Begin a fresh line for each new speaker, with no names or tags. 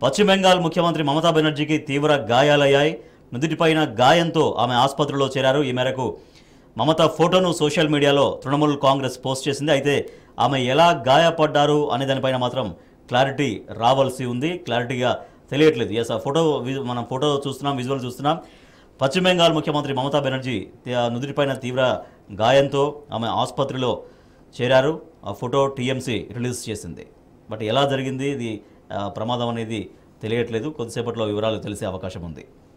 పశ్చిమ బెంగాల్ ముఖ్యమంత్రి మమతా బెనర్జీకి తీవ్ర గాయాలయ్యాయి నుదుటిపైన గాయంతో ఆమె ఆసుపత్రిలో చేరారు ఈ మేరకు మమత ఫోటోను సోషల్ మీడియాలో తృణమూల్ కాంగ్రెస్ పోస్ట్ చేసింది అయితే ఆమె ఎలా గాయపడ్డారు అనే దానిపైన మాత్రం క్లారిటీ రావాల్సి ఉంది క్లారిటీగా తెలియట్లేదు ఎస్ ఆ ఫోటో వి- మనం ఫోటో చూస్తున్నాం విజువల్ చూస్తున్నాం పశ్చిమ బెంగాల్ ముఖ్యమంత్రి మమతా బెనర్జీ తి- ఆ నుదుటిపైన తీవ్ర గాయంతో ఆమె ఆసుపత్రిలో చేరారు ఆ ఫోటో టీఎంసీ రిలీజ్ చేసింది బట్ ఎలా జరిగింది ఇది ఆ, ప్రమాదం అనేది తెలియట్లేదు కొద్దిసేపట్లో వివరాలు తెలిసే అవకాశం ఉంది